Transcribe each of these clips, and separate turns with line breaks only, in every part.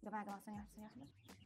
جماعه يا جماعه ثانيه واحده ثانيه واحده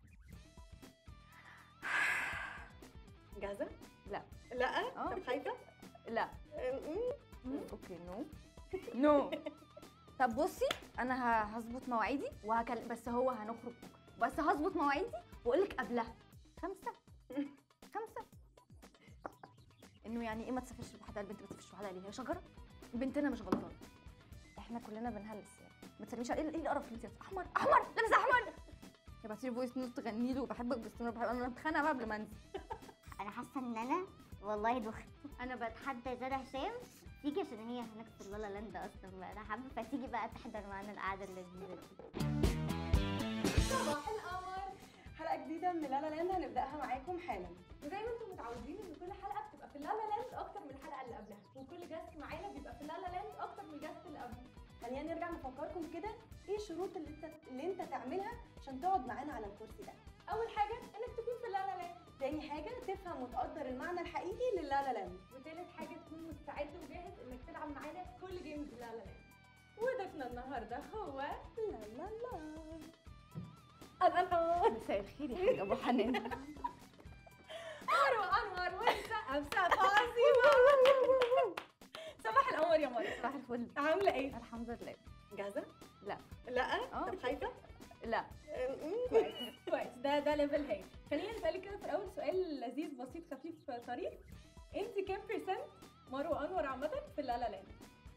جاهزه
لا
لا
آه.
طب خايفه
لا
م-
اوكي نو نو طب بصي انا ه- هظبط مواعيدي وهكلم بس هو هنخرج بكره بس هظبط مواعيدي واقول لك قبلها خمسه خمسه انه يعني ايه ما تسافرش لوحدها البنت ما تسافرش لوحدها ليه هي شجره بنتنا مش غلطانه احنا كلنا بنهلس يعني ما تسلميش على- ايه ايه القرف اللي انت لابسه؟ احمر احمر لابسه احمر ابعتي لي فويس نوت تغني له بحبك بس انا بحب انا بتخانق بقى قبل ما انزل
انا حاسه ان انا والله دخت انا بتحدى زاد هشام تيجي عشان هي هناك في لالا لاند اصلا بقى انا حابه فتيجي بقى تحضر معانا القعده اللذيذه دي
صباح القمر حلقه جديده من لالا لاند هنبداها معاكم حالا
وزي ما انتم متعودين ان كل حلقه بتبقى في اللالا لاند اكتر من الحلقه اللي قبلها وكل جاست معانا بيبقى في اللالا لاند اكتر من الجاست اللي قبله
خلينا نرجع نفكركم كده ايه الشروط اللي انت اللي انت تعملها عشان تقعد معانا على الكرسي ده
اول حاجه انك تكون في اللالا لاند
تاني حاجه تفهم وتقدر المعنى الحقيقي للالا لاند
وتالت حاجه تكون مستعد وجاهز انك تلعب معانا في كل جيمز اللالا لاند وضيفنا النهارده هو
لا لا لا
الانهار
مساء الخير يا حاج ابو حنان
مروه انور ونسقف سقف عظيمه صباح القمر يا مروه
صباح الفل
عامله ايه؟
الحمد لله
جاهزه
لا
لا
آه.
طب خايفه
لا
كويس كويس ده ده ليفل هاي خلينا نسالك كده في الاول سؤال لذيذ بسيط خفيف طريف انت كام بيرسنت مروه انور عامه في اللالا لاند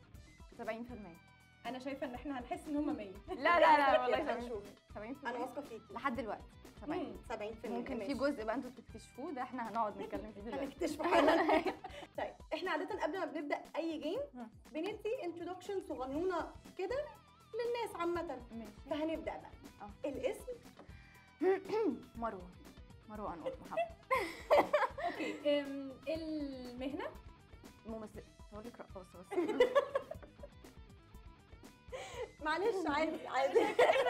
70%
انا شايفه ان احنا هنحس ان هم 100
لا لا لا والله
يلا
70%
نشوف
70%
انا واثقه فيكي
لحد دلوقتي 70
70%
ممكن في
ماشي.
جزء بقى انتوا تكتشفوه ده احنا هنقعد نتكلم فيه دلوقتي
هنكتشفه حالا طيب احنا عاده قبل ما بنبدا اي جيم
مم.
بندي انترودكشن صغنونه كده للناس عامه
ماشي
فهنبدا بقى
اه.
الاسم
مروه مروه انور محمد
اوكي أم، المهنه
ممثل بقول لك رقاصه بس
معلش عادي عادي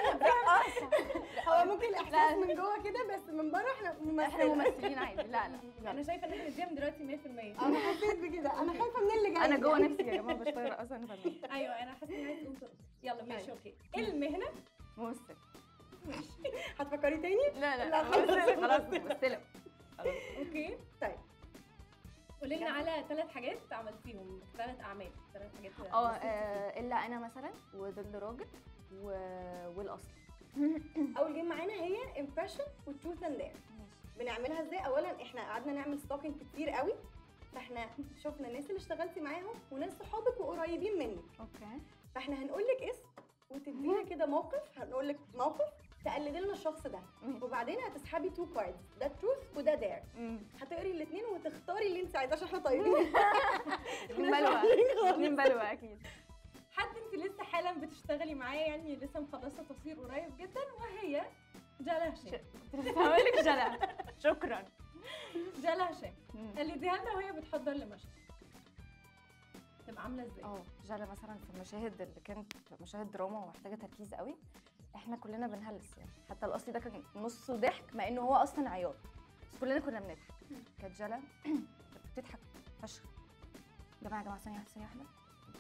هو ممكن الاحساس
لا.
من جوه كده بس من بره احنا
احنا
ممثلين
ممثلين عادي لا لا
انا
يلا.
شايفه ان احنا نديها من دلوقتي 100%
انا حسيت بكده انا خايفه من اللي جاي
انا جوه نفسي يا جماعه بشتغل رقاصه انا فنانه
ايوه انا حاسه اني عايزه تقوم ترقص يلا ماشي اوكي المهنه
ممثل
هتفكري تاني
لا لا
لا،
ممثلة
خلاص.
خلاص ممثله خلاص.
اوكي
طيب
قولي لنا على ثلاث حاجات عملتيهم ثلاث اعمال ثلاث حاجات
اه آه، الا انا مثلا وظل راجل و... والاصل
اول جيم معانا هي امبريشن وتروث اند دير
ماشي
بنعملها ازاي اولا احنا قعدنا نعمل ستوكينج كتير قوي فاحنا شفنا الناس اللي اشتغلتي معاهم وناس صحابك وقريبين منك
اوكي
فاحنا هنقول لك اسم وتدينا كده موقف هنقول لك موقف تقلدي لنا الشخص ده
ماشي.
وبعدين هتسحبي تو كاردز ده تروث وده دير
أمم.
هتقري الاثنين وتختاري اللي انت عايزاه عشان احنا طيبين
اتنين بلوى اتنين بلوى اكيد
حد انت لسه حالا بتشتغلي معاه يعني لسه مخلصه تصوير قريب جدا وهي جالا هشام
كنت لسه هقول لك جلا شكرا
جالا هشام
أمم.
قلديها لنا وهي بتحضر لمشهد تبقى عامله ازاي؟
اه جالا مثلا في المشاهد اللي كانت مشاهد دراما ومحتاجه تركيز قوي احنا كلنا بنهلس يعني حتى الاصلي ده كان نصه ضحك مع انه هو اصلا عياط بس كلنا كنا بنضحك كانت جالا كانت بتضحك فشخ يا جماعه يا جماعه ثانيه واحده ثانيه واحده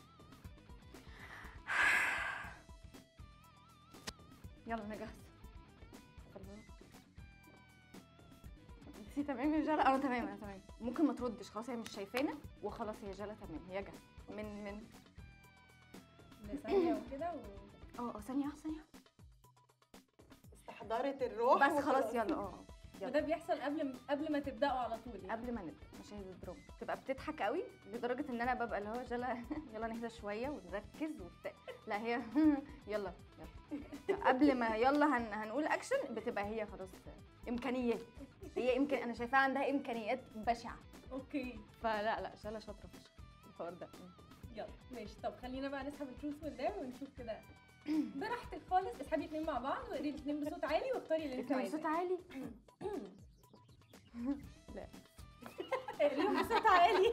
يلا انا جاهزه انتي تمام يا جالا انا تمام انا تمام ممكن ما تردش خلاص هي مش شايفانا وخلاص هي جالا تمام هي جاهزه من من
ثانيه وكده و...
اه اه ثانيه واحدة، ثانيه واحدة.
استحضرت الروح
بس خلاص يلا اه
وده
يلا
بيحصل قبل قبل ما تبداوا على طول يعني.
قبل ما نبدا مشاهد الدراما تبقى بتضحك قوي لدرجه ان انا ببقى اللي هو جلا يلا نهدى شويه ونركز وبتاع لا هي يلا يلا قبل ما يلا هن هنقول اكشن بتبقى هي خلاص امكانيات هي يمكن انا شايفاها عندها امكانيات بشعه
اوكي
فلا لا جلا شاطره فشخ في الحوار ده
يلا ماشي طب خلينا بقى نسحب التروث والدام ونشوف كده براحتك خالص اسحبي الاثنين مع بعض واقري الاثنين بصوت عالي واختاري اللي انت
اتنين
عايزاه
بصوت عالي لا
اقريهم بصوت عالي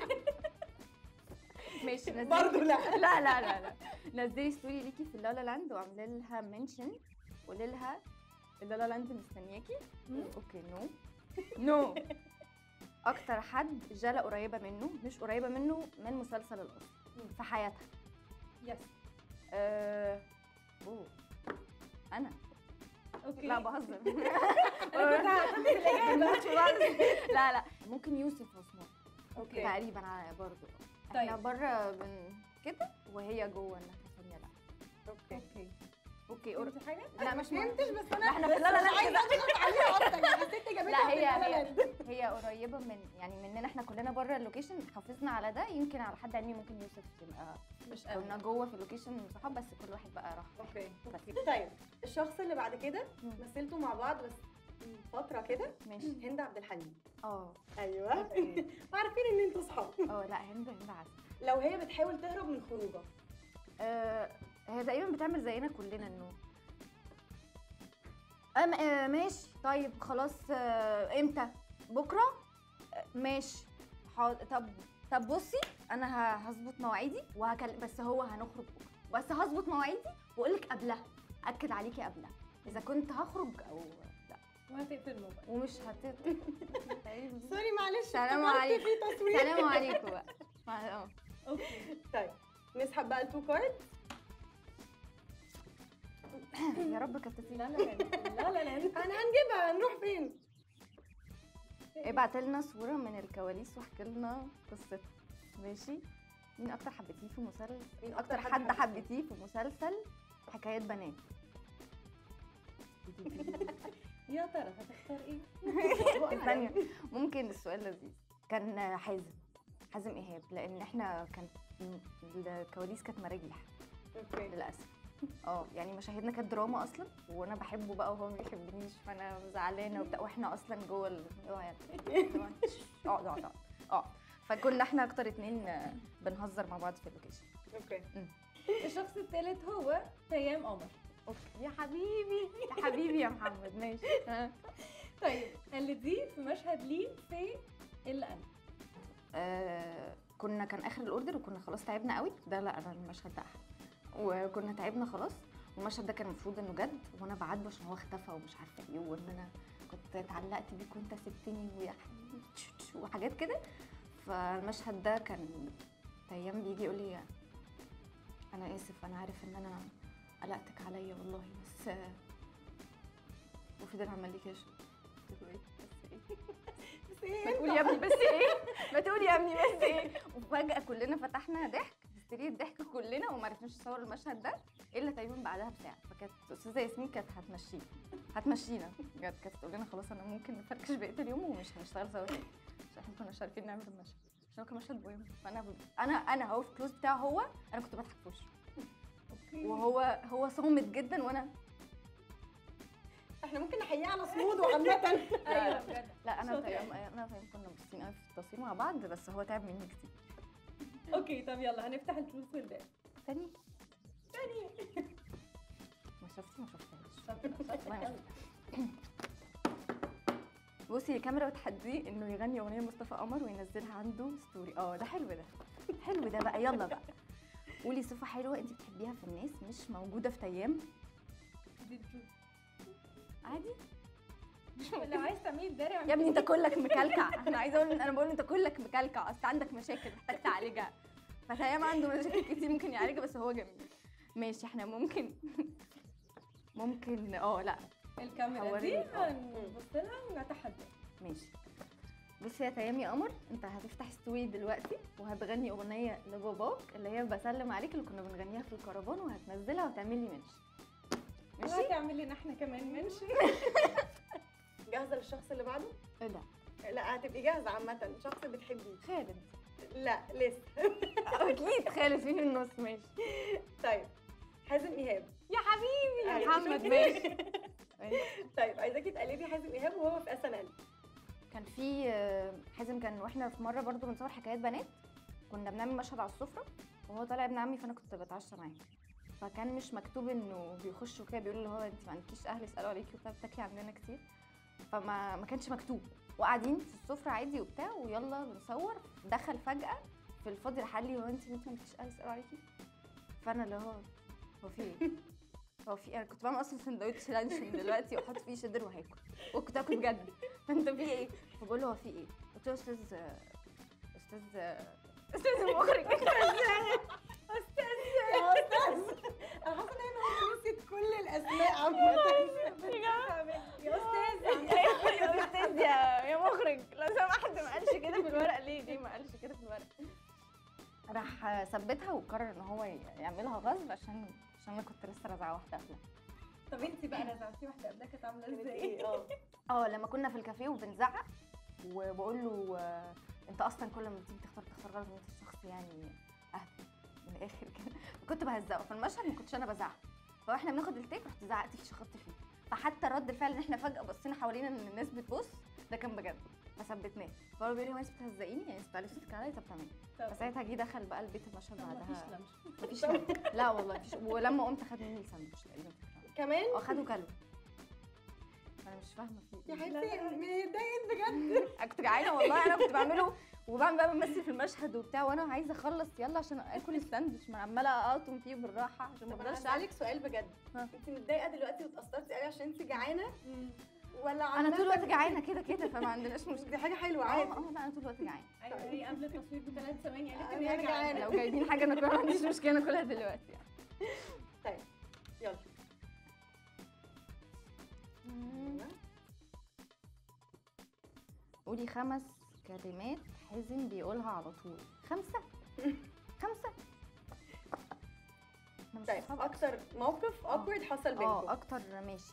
ماشي نزلي
برضه لا.
لا لا لا لا نزلي ستوري ليكي في اللالا لاند واعملي لها منشن قولي لها اللالا لاند مستنياكي اوكي نو نو اكتر حد جالا قريبه منه مش قريبه منه من مسلسل الاصل في حياتها
يس
أه... اوه انا
اوكي اوكي
لا بهزر
انا كنت هعتمد الاجابه
بنموت في بعض. لا لا ممكن يوسف عثمان
اوكي
تقريبا على برضه احنا
طيب.
بره بن كده وهي جوه الناحيه الثانيه لا
اوكي
اوكي
اوكي قر...
فهمتي حاجه؟
لا مش مهم.
فهمتش بس انا
لا، احنا
بس
في لا لا
مش
لا
عايزه اضغط عليها اكتر يعني حسيت اجابتها
لا
في
هي
لا لا
هي
لاند.
هي قريبه من يعني مننا احنا كلنا بره اللوكيشن حافظنا على ده يمكن على حد علمي ممكن يوسف يبقى
مش قوي
كنا جوه في اللوكيشن صحاب بس كل واحد بقى راح
اوكي
طيب الشخص اللي بعد كده
مم.
مثلتوا مع بعض بس من فتره كده
ماشي
هند عبد الحليم
اه
ايوه
أوكي.
عارفين ان انتوا صحاب
اه لا هند هند عسل
لو هي بتحاول تهرب من خروجه
آه، هي تقريبا بتعمل زينا كلنا انه أم آه ماشي طيب خلاص آه امتى بكره آه ماشي حاضر طب طب بصي انا ه- هظبط مواعيدي وهكلم بس هو هنخرج بكره بس هظبط مواعيدي واقول لك قبلها اكد عليكي قبلها اذا كنت هخرج او لا
وهتقفل الموبايل
ومش هت
سوري معلش
سلام
افتكرت
عليكم.
في تصوير
سلام عليكم بقى مع- اه
اوكي
طيب نسحب بقى التو كارد
يا رب كتتي
لا لا لا لا لا لا
انا هنجيبها هنروح فين
ابعت لنا صورة من الكواليس واحكي لنا قصتها ماشي مين اكتر حبيتيه في مسلسل مين اكتر حد
حبيتيه؟
حبيتيه في مسلسل حكايات بنات
يا ترى هتختار ايه؟
الثانية ممكن السؤال لذيذ كان حازم حازم ايهاب لان احنا كان الكواليس كانت مراجيح
اوكي
للاسف اه يعني مشاهدنا كانت دراما اصلا وانا بحبه بقى وهو ما بيحبنيش فانا زعلانه وبتاع واحنا اصلا جوه ال... اقعد اقعد اقعد اقعد فكنا احنا اكتر اتنين آه، بنهزر مع بعض في اللوكيشن
اوكي
الشخص الثالث هو تيام قمر
اوكي يا حبيبي يا حبيبي يا محمد ماشي ها.
طيب قلديه في مشهد ليه في الا انا
آه كنا كان اخر الاوردر وكنا خلاص تعبنا قوي ده لا انا المشهد ده احلى وكنا تعبنا خلاص والمشهد ده كان المفروض انه جد وانا بعاتبه عشان هو اختفى ومش عارفه ايه وان انا كنت اتعلقت بيك وانت سبتني ويا حبيبي تش- تش وحاجات كده فالمشهد ده كان تيام بيجي يقول لي انا اسف انا عارف ان انا قلقتك عليا والله بس آه، وفضل عمال لي كده قلت له ايه بس ايه
بس ايه
ما تقول يا ابني بس ايه ما تقول يا ابني بس ايه وفجأة كلنا فتحنا ضحك هستيريا ضحك كلنا وما عرفناش نصور المشهد ده الا تقريبا بعدها بساعة فكانت استاذة ياسمين كانت هتمشينا هتمشينا بجد كانت تقول لنا خلاص انا ممكن نفركش بقية اليوم ومش هنشتغل سوا تاني عشان احنا كناش عارفين نعمل المشهد عشان هو كان مشهد مهم فانا ب... انا انا هو في الكلوز بتاعه هو انا كنت بضحك في وشه
اوكي
وهو هو صامت جدا وانا
احنا ممكن نحييه على صموده عامه
ايوه بجد
لا انا
شاطر.
وتيام انا وتيام كنا مبسوطين قوي في التصوير مع بعض بس هو تعب مني كتير
اوكي طب يلا هنفتح التروث والداب
تاني
تاني
ما شفتي ما شفتهاش
شاطرة
والله
شاطرة
ما
يلا.
بصي الكاميرا بتحديه انه يغني اغنيه مصطفى قمر وينزلها عنده ستوري اه ده حلو ده حلو ده بقى يلا بقى قولي صفه حلوه انت بتحبيها في الناس مش موجوده في تيام
دي التروث
عادي
لو عايز تعملي الداري
يا ابني انت كلك مكلكع انا عايزه اقول انا بقول انت كلك مكلكع اصل عندك مشاكل محتاج تعالجها فتيام عنده مشاكل كتير ممكن يعالجها بس هو جميل ماشي احنا ممكن ممكن اه لا
الكاميرا دي
حوريني. آه.
هنبص لها ونتحدى
ماشي بصي يا تيام يا قمر انت هتفتح ستوري دلوقتي وهتغني اغنيه لباباك اللي هي بسلم عليك اللي كنا بنغنيها في الكرفان وهتنزلها وتعمل لي منشن ماشي
وهتعمل لنا احنا كمان منشن
جاهزه للشخص اللي بعده
ايه ده
لا هتبقي جاهزه عامه شخص بتحبيه
خالد
لا لسه
اكيد خالد في في النص ماشي
طيب حازم ايهاب
يا حبيبي يا
أيوة،
محمد
شوفي.
ماشي
طيب عايزاكي تقلدي حازم ايهاب وهو في اس ان ال
كان في آه، حازم كان واحنا في مره برضو بنصور حكايات بنات كنا بنعمل مشهد على السفره وهو طالع ابن عمي فانا كنت بتعشى معاه فكان مش مكتوب انه بيخشوا كده بيقولوا اللي هو انت ما عندكيش اهل يسالوا عليكي وبتاع بتاكلي عندنا كتير فما ما كانش مكتوب وقاعدين في السفره عادي وبتاع ويلا بنصور دخل فجاه في الفاضي راح قال لي هو انت انت ما عندكيش اهل يسالوا عليكي فانا اللي هو هو في ايه هو في إيه؟ انا كنت بعمل اصلا سندوتش لانشون دلوقتي واحط فيه شيدر وهاكل وكنت اكل بجد فانت في ايه فبقول له هو في ايه قلت له يا استاذ استاذ استاذ المخرج
يا استاذ انا حاسه ان انا نسيت كل الاسماء عامه
راح ثبتها وقرر ان هو يعملها غصب عشان عشان انا كنت لسه رازعه واحده قبلها
طب انت بقى رزعتي واحده قبلها كانت عامله
كانت
ازاي؟
ايه اه
اه لما كنا في الكافيه وبنزعق وبقول له آه، انت اصلا كل ما تيجي تختار تختار غلط وانت شخص يعني اهبل من الاخر كده كنت بهزقه في المشهد ما كنتش انا بزعق فاحنا بناخد التيك رحت زعقت فيه شخطت فيه فحتى رد الفعل ان احنا فجاه بصينا حوالينا ان الناس بتبص ده كان بجد فثبتناه فهو بيقول لي هو انت بتهزقيني يعني انت بتعلي صوتك عليا طب تمام
طب
فساعتها جه دخل بقى البيت المشهد
طب مفيش
بعدها
لمش
مفيش لمة. لا والله مفيش ولما قمت خد مني الساندوتش تقريبا
كمان
اه خدوا كلوا انا مش فاهمه في
يا
ايه
حبيبتي متضايقين بجد
انا كنت جعانه والله انا كنت بعمله وبعمل بقى بمثل في المشهد وبتاع وانا عايزه اخلص يلا عشان اكل الساندوتش ما أنا عماله اقطم فيه بالراحه عشان ما
طب انا
افضلش أعمل.
هسألك سؤال بجد
ها.
انت متضايقه دلوقتي واتأثرتي قوي عشان انت جعانه ولا
انا
عامة
طول الوقت جعانه كده كده فما عندناش
دي
مشكله
حاجه حلوه
اه
عادي
اه لا انا طول الوقت جعانه
ايوه هي قبل التصوير بثلاث ثواني قالت ان
أنا
هي
جعانة.
جعانه
لو جايبين حاجه انا ما عنديش مشكله ناكلها دلوقتي يعني.
طيب يلا
قولي خمس كلمات حازم بيقولها على طول خمسه خمسه احنا مش
طيب
صحاب
اكتر موقف اوكورد حصل
اه
بينكم
اكتر ماشي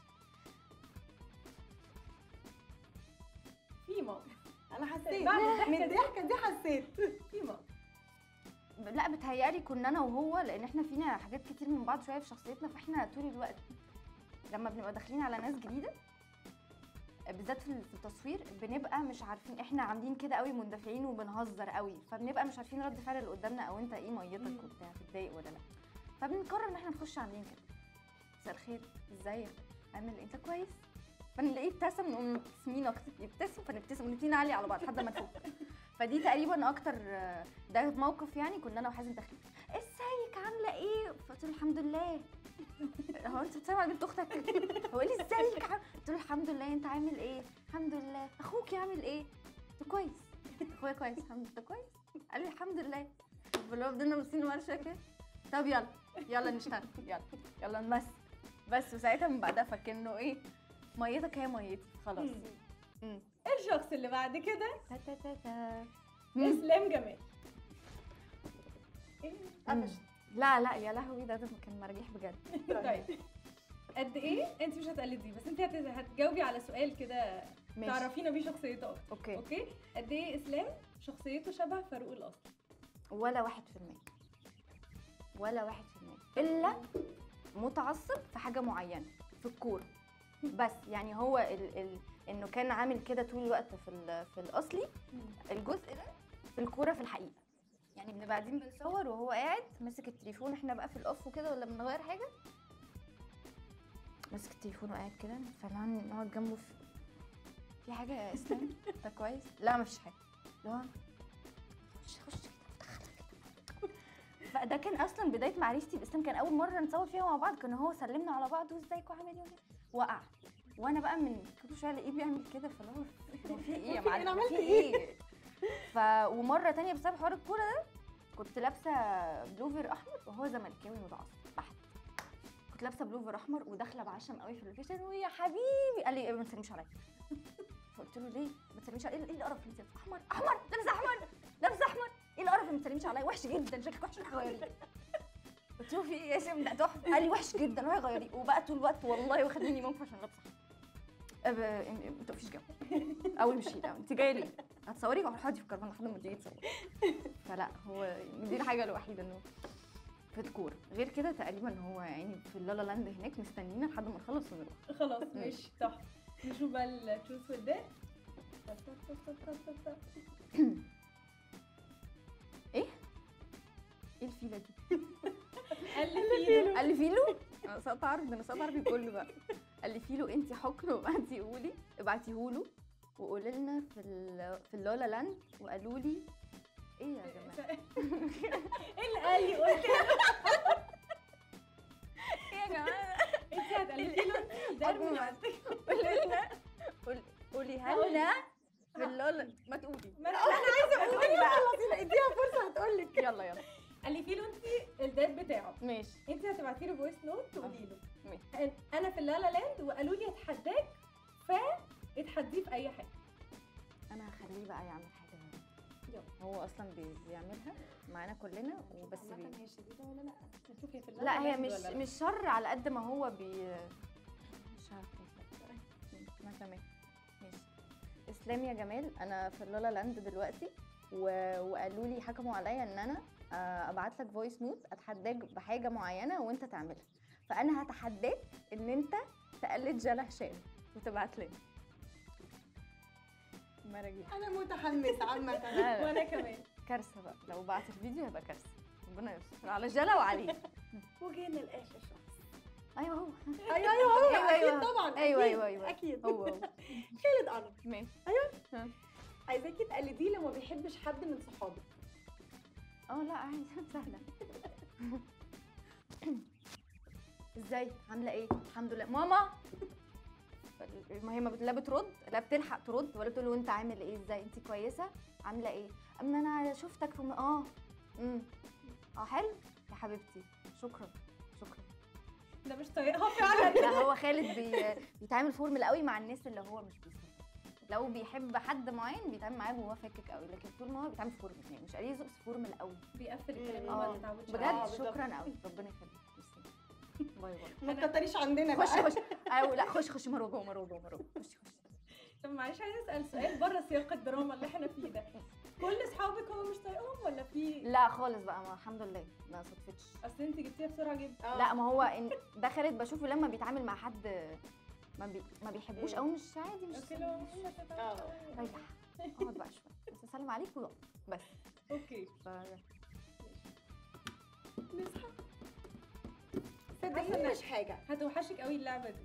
في موقف
انا حسيت
بعد الضحكة
من
دي.
الضحكه دي حسيت
في موقف
لا بتهيألي كنا انا وهو لان احنا فينا حاجات كتير من بعض شويه في شخصيتنا فاحنا طول الوقت لما بنبقى داخلين على ناس جديده بالذات في في التصوير بنبقى مش عارفين احنا عاملين كده قوي مندفعين وبنهزر قوي فبنبقى مش عارفين رد فعل اللي قدامنا او انت ايه ميتك
مم.
وبتاع تتضايق ولا لا فبنقرر ان احنا نخش عاملين كده مساء الخير ازيك عامل إيه؟ انت كويس فنلاقيه ابتسم نقوم مبتسمين اكتر يبتسم فنبتسم ونبتدي نعلي على بعض لحد ما نفوق فدي تقريبا اكتر آه، ده موقف يعني كنا انا وحازم داخلين ازيك عامله ايه فقلت له الحمد لله هو انت بتسمع على بنت اختك هو قال لي ازيك عام- قلت له الحمد لله انت عامل ايه الحمد لله اخوك يعمل ايه قلت له كويس اخويا كويس الحمد لله "أنت كويس قال لي الحمد لله فاللي هو فضلنا باصين لورا شويه كده طب يلا يلا نشتغل يلا يلا نمثل بس وساعتها من بعدها فكنه ايه ميتك هي ميتي خلاص
مم.
مم.
الشخص اللي بعد كده
تا تا تا تا. مم.
اسلام جمال إيه؟
قفشت
لا لا يا لهوي ده, ده كان مرجيح بجد
طيب قد ايه انت مش هتقلدي بس انت هت- هتجاوبي على سؤال كده
ماشي
تعرفينا بيه شخصيته اكتر
اوكي
اوكي قد ايه اسلام شخصيته شبه فاروق الاصلي
ولا واحد في المية ولا واحد في المية إلا متعصب في حاجة معينة في الكورة بس يعني هو ال ال انه كان عامل كده طول الوقت في ال- في الاصلي الجزء ده في الكوره في الحقيقه يعني بنبقى قاعدين بنصور وهو قاعد ماسك التليفون احنا بقى في الاوف وكده ولا بنغير حاجه ماسك التليفون وقاعد كده فنقعد نقعد جنبه في في حاجه يا اسلام انت كويس لا مفيش حاجه لا خش خش كده دخلها كده فده كان اصلا بدايه معرفتي باسلام كان اول مره نصور فيها مع بعض كان هو سلمنا على بعض وازيك وعامل ايه وكده. وقع وانا بقى من كل شويه الاقيه بيعمل كده فاللي هو هو في ايه يا
في إيه؟
معلم
أنا
في
عملت
ايه ف ومره تانية بسبب حوار الكوره ده كنت لابسه بلوفر احمر وهو زملكاوي متعصب بحت كنت لابسه بلوفر احمر وداخله بعشم قوي في اللوكيشن ويا حبيبي قال لي إيه ما تسلميش عليا فقلت له ليه ما تسلميش عليا ايه إيه القرف اللي انت لابسه؟ احمر احمر لابسه احمر لابسه احمر ايه القرف اللي ما تسلميش عليا وحش جدا شكلك وحش روحي غيريه قلت له في ايه يا سيم ده تحفه قال لي وحش جدا روحي غيريه وبقى طول الوقت والله واخد مني موقف عشان لابسه أب... ما تقفيش جنبي اول مشي لا انت جايه ليه؟ هتصوري وهروح اقعدي في الكرفان لحد ما تيجي تصوري فلا هو دي الحاجه الوحيده انه في الكوره غير كده تقريبا هو يعني في اللالا لاند هناك مستنينا لحد ما نخلص ونروح
خلاص ماشي تحفه نشوف بقى التروث والدير
ايه الفيله دي؟
قال لي فيلو
قال لي فيلو انا سقط عربي ده انا سقط عربي كله بقى قال لي فيلو انت حكم وابعتي قولي ابعتيه له وقولي لنا في ال- في اللالا لاند وقالوا لي ايه يا جماعه
ايه اللي قال لي قلت
ايه يا جماعه
انت هتقلدي له ده
حكم قولي لنا قولي- قوليها لنا في اللالا ما تقولي
ما انا عايزه اقول
خلاص اديها فرصه هتقول لك
يلا يلا
قال لي فيلو انت الداد بتاعه
ماشي
انت هتبعتي له فويس نوت تقولي له
ماشي
أن- انا في اللالا لاند وقالوا لي اتحداك ف اتحديه في اي حاجه
انا هخليه بقى يعمل حاجه هو اصلا بي- بيعملها معانا كلنا وبس بي...
عامة هي شديده ولا لا
نشوف هي في
لا هي
لاند
مش
ولا لا.
مش شر على قد ما هو بي مش عارفه ما تمام ماشي اسلام يا جمال انا في اللالا لاند دلوقتي و... وقالوا لي حكموا عليا ان انا آه، ابعت لك فويس نوت اتحداك بحاجه معينه وانت تعملها فانا هتحداك ان انت تقلد جلا هشام وتبعت لنا مراجيح
انا متحمسه عامه
لا لا
وانا كمان
كارثه بقى لو بعت الفيديو هيبقى كارثه ربنا يستر على جلا وعليه
وجينا لاخر شخص
ايوه هو
ايوه ايوه هو
أيوة، أيوة.
اكيد طبعا
أيوة،
أكيد،
أيوة، أيوة.
اكيد
هو هو
خالد انور
ماشي
عايزاكي تقلديه لو ما بيحبش حد من صحابك
اه لا عادي سهله ازاي عامله ايه الحمد لله ماما ما هي ما بت- لا بترد لا بتلحق ترد ولا تقول له انت عامل ايه ازاي انت كويسه عامله ايه اما انا شفتك في م... اه امم اه حلو يا حبيبتي شكرا شكرا
ده مش طايقها فعلا
لا هو خالد بي... بيتعامل فورمال قوي مع الناس اللي هو مش بيصدق لو بيحب حد معين بيتعامل معاه وهو فاكك قوي لكن طول ما هو بيتعامل فورمال يعني مش قليل ذوق بس فورمال قوي
بيقفل الكلام
مم.
اللي
اه
ما تتعودش
بجد
عليه.
بالظبط.
شكرا قوي ربنا يخليك ميرسي. باي باي
ما تكتريش عندنا
خش
بقى
خش أو لا خش خش مروه جوه مروه جوه مروه خش خش
طب معلش عايزه اسال سؤال بره سياق الدراما اللي احنا فيه ده كل اصحابك هو مش طايقهم ولا في
لا خالص بقى ما الحمد لله ما صدفتش
اصل انت جبتيها بسرعه جدا
آه.
لا ما هو إن ده خالد بشوفه لما بيتعامل مع حد ما بي... ما بيحبوش او مش عادي مش
اوكي لو
آه.
ريح اقعد بقى شويه بس اسلم عليك ويقعد بس
اوكي
ف...
نصحى صدقيني مش حاجه
هتوحشك قوي اللعبه دي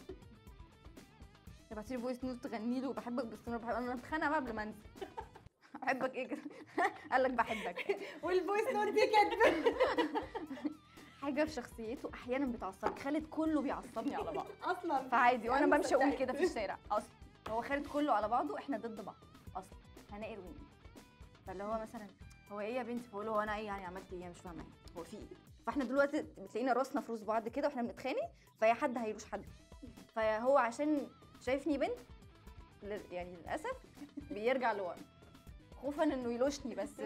تبعتي لي فويس نوت تغني له بحبك بس انا بحب انا بتخانق بقى قبل ما انسى بحبك ايه كده قال لك بحبك
والفويس نوت دي كدب
حاجه في شخصيته احيانا بتعصبني خالد كله بيعصبني على بعض
اصلا
فعادي وانا
أنا
بمشي اقول
مصدقة.
كده في الشارع اصلا هو خالد كله على بعضه احنا ضد بعض اصلا هنقر وين فاللي هو مثلا هو ايه يا بنتي بقول له هو انا ايه يعني عملت ايه مش فاهمه هو في ايه فاحنا دلوقتي بتلاقينا راسنا في روس بعض كده واحنا بنتخانق فيا حد هيلوش حد فهو عشان شايفني بنت لل- يعني للاسف بيرجع لورا خوفا انه يلوشني بس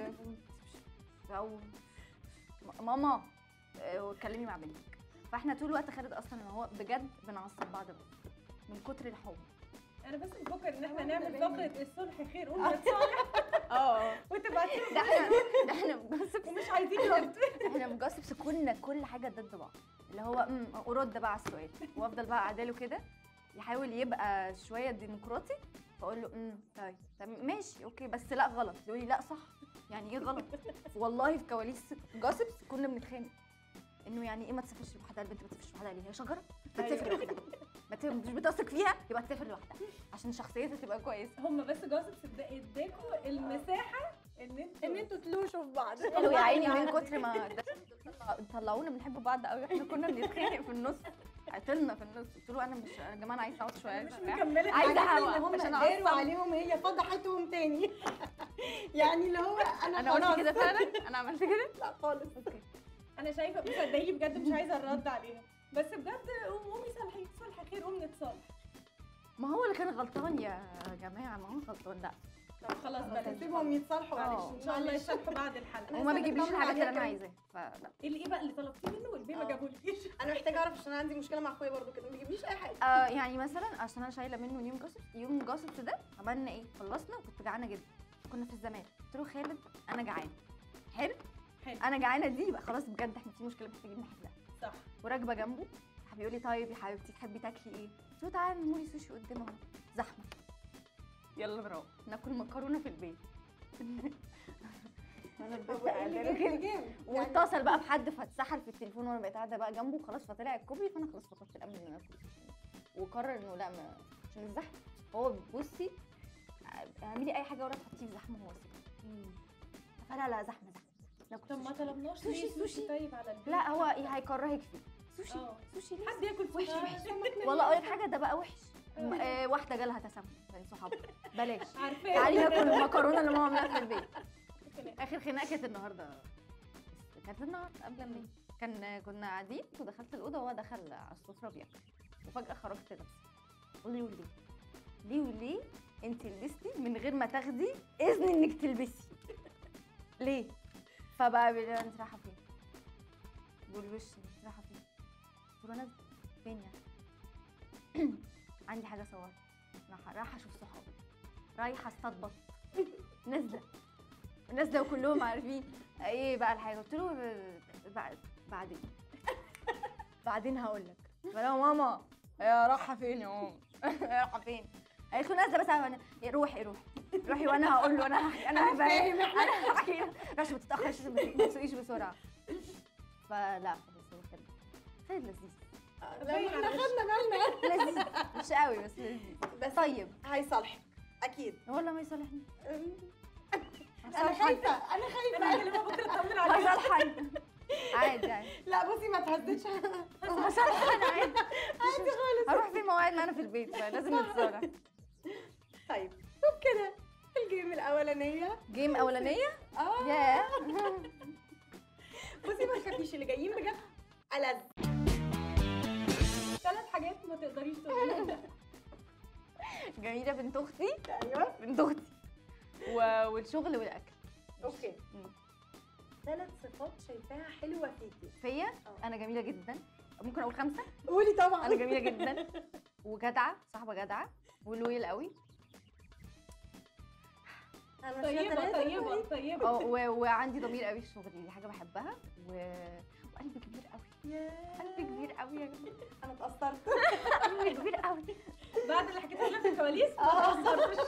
او م- ماما آه، واتكلمي مع بنتك فاحنا طول الوقت خالد اصلا ان هو بجد بنعصب بعض بس من كتر الحب
انا بس بفكر ان احنا
هو
نعمل
ده باين.
فقره الصلح خير قوم نتصالح
اه
وتبعتي
ده احنا ده احنا بنجسب
ومش عايزين رد
احنا بنجسب كنا كل حاجه ضد بعض اللي هو امم ورد بقى على السؤال وافضل بقى قاعده له كده يحاول يبقى شويه ديمقراطي فاقول له امم طيب طب ماشي اوكي بس لا غلط يقول لي لا صح يعني ايه غلط والله في كواليس جاسبس كنا بنتخانق انه يعني ايه ما تسافرش لوحدها البنت ما تسافرش لوحدها ليه هي شجره ما تسافر لوحدها ما ت- مش بتثق فيها يبقى تسافر لوحدها عشان شخصيتها تبقى كويسه
هم بس جاسبس اداكوا المساحه ان انتوا
ان انتوا تلوشوا في بعض
حلو يا عيني من كتر ما ده- طلع- طلعونا بنحب بعض قوي احنا كنا بنتخانق في النص عطلنا في النص قلت له انا مش يا جماعه انا عايزه اقعد شويه
مش
عايزة أريح.
مكمله
عايزة
عايزه
هوا
ان هم
عشان
داروا
أعصب.
عليهم هي فضحتهم تاني يعني اللي هو انا
انا قلت
خلاص.
كده فعلا انا عملت كده
لا خالص
اوكي
انا شايفه صدقيني بجد مش عايزه الرد عليها بس بجد قوم- قومي صالحي صالحي خير قوم نتصالح
ما هو اللي كان غلطان يا جماعه ما هو غلطان لا
طب خلاص بلاش
سيبهم يتصالحوا
آه.
معلش
ان شاء الله يتصالحوا بعد الحلقه
وما
لسه
بيجيبليش
بتطمن
الحاجات اللي
عليك
انا
أوي.
عايزاها فلا
ايه اللي ايه بقى اللي طلبتيه منه والبيه ما
آه.
جابولكيش
انا محتاجه اعرف عشان انا عندي مشكله مع اخويا برضو كده ما بيجيبليش اي حاجه
آه يعني مثلا عشان انا شايله منه يوم جاسب يوم جاسب ده عملنا ايه خلصنا وكنت جعانه جدا كنا في الزمان قلت له خالد انا جعانه حلو
حلو
انا جعانه دي يبقى خلاص بجد احنا في مشكله محتاجين نحلها
صح
وراكبه جنبه راح بيقول لي طيب يا حبيبتي تحبي تاكلي ايه؟ قلت له تعالى نعملي سوشي قدام اهو زحمه يلا نروح ناكل مكرونه في البيت انا
هو
بجد
ايه اللي
قاعدة
جاي
له
اللي
كده.
جاي
واتصل بقى بحد فاتسحل في التليفون وانا بقيت قاعده بقى جنبه خلاص فطلع الكوبري فانا خلاص فقدت الامل ان انا اكل وقرر انه لا ما عشان الزحمه هو بصي اعملي اي حاجه ورا تحطيه في زحمه هو سكت فلا لا زحمه زحمه ناكل
طب ما
سوشي.
طلبناش
سوشي،
ليه
سوشي.
طيب على البيت
لا هو هيكرهك فيه سوشي
اه.
سوشي ليه
حد ياكل
وحش
سوشي
وحش والله اقول لك حاجه ده بقى وحش م- آه واحده جالها تسمم من صحابها بلاش
عارفاه
تعالي ناكل المكرونه اللي ماما عاملاها في البيت اخر خناقه كانت النهارده كانت النهارده قبل ما يجي. كان كنا قاعدين ودخلت الاوضه وهو دخل على السفره بياكل وفجاه خرجت لابسه قول لي وليه ليه وليه انت لبستي من غير ما تاخدي اذن انك تلبسي ليه فبقى بيقول لي انت رايحه فين بقول وش انت رايحه فين قلت له نازله فين يعني عندي حاجه اصورها رايحه رايحه اشوف صحابي رايحه اصطاد بط نازله نازله وكلهم عارفين ايه بقى الحاجه قلت له ب- بعد بعدين بعدين هقول لك فلو ماما يا رايحه فين يا ماما رايحه فين قالت له نازله بس أنا- روحي روحي روحي وانا هقول له انا هحكي انا هفهم انا هحكي له عشان ما تتاخرش ما تسوقيش بسرعه فلا بس هو كان كان لذيذ
لا احنا خدنا بالنا
لذيذ مش قوي بس لذيذ
بس
طيب
هيصالحك اكيد
والله ما يصالحني
انا خايفه انا خايفه
انا بكره اطمن عليك
هيصالحني عادي عادي
لا بصي ما تهزتش
هصالحني عادي عادي خالص هروح في المواعيد ما انا في البيت فلازم نتصالح
طيب طب كده الجيم الاولانيه
جيم اولانيه
اه
ياه
بصي ما تخافيش اللي جايين بجد ألذ
ثلاث حاجات ما تقدريش تقوليهم لا
جميله بنت اختي
ايوه
بنت اختي و- والشغل والاكل
اوكي
مم.
ثلاث صفات شايفاها حلوه فيكي
فيا
آه.
انا جميله جدا ممكن اقول خمسه
قولي طبعا
انا جميله جدا وجدعه صاحبه جدعه ولويل قوي
انا
طيبه
ثلاثة
طيبه
قولي.
طيبه
اه و- وعندي ضمير قوي في شغلي دي حاجه بحبها و... وقلبي كبير قوي قلبي كبير قوي يا جماعه
انا اتأثرت
قلبي كبير قوي
بعد اللي حكيتها لنا في الكواليس ما
آه.
تأثرتش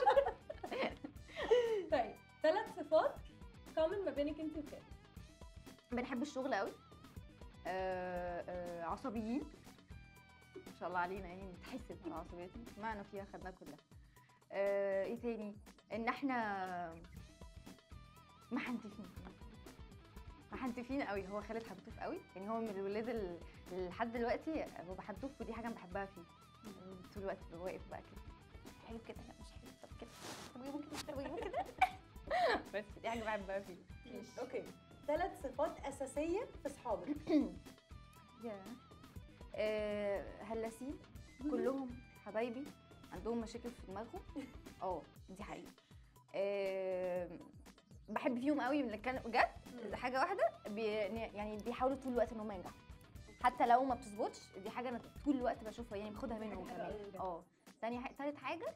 طيب ثلاث صفات كومن ما بينك انت وكده
بنحب الشغل قوي آه آه عصبيين ما شاء الله علينا يعني بتحسب على عصبيتنا معنا فيها خدناها كلها آه ايه تاني ان احنا محنتفين محنتفين قوي هو خالد حنتوف قوي يعني هو من الولاد ال- اللي لحد دلوقتي هو بحنتوف ودي حاجه انا بحبها فيه طول الوقت بيبقى واقف بقى كده حلو كده لا مش حلو طب كده طب جيبه كده طب جيبه كده بس دي حاجه بحبها فيه
اوكي ثلاث صفات اساسيه في صحابك
يا آه، هلاسين كلهم حبايبي عندهم مشاكل في دماغهم اه دي حقيقة آه، بحب فيهم قوي من كان بجد حاجة واحدة بي يعني بيحاولوا طول الوقت ان هم ينجحوا حتى لو ما بتظبطش دي حاجة انا طول الوقت بشوفها يعني باخدها منهم
حلوة
كمان
أوي بجد.
اه تاني حاجة تالت حاجة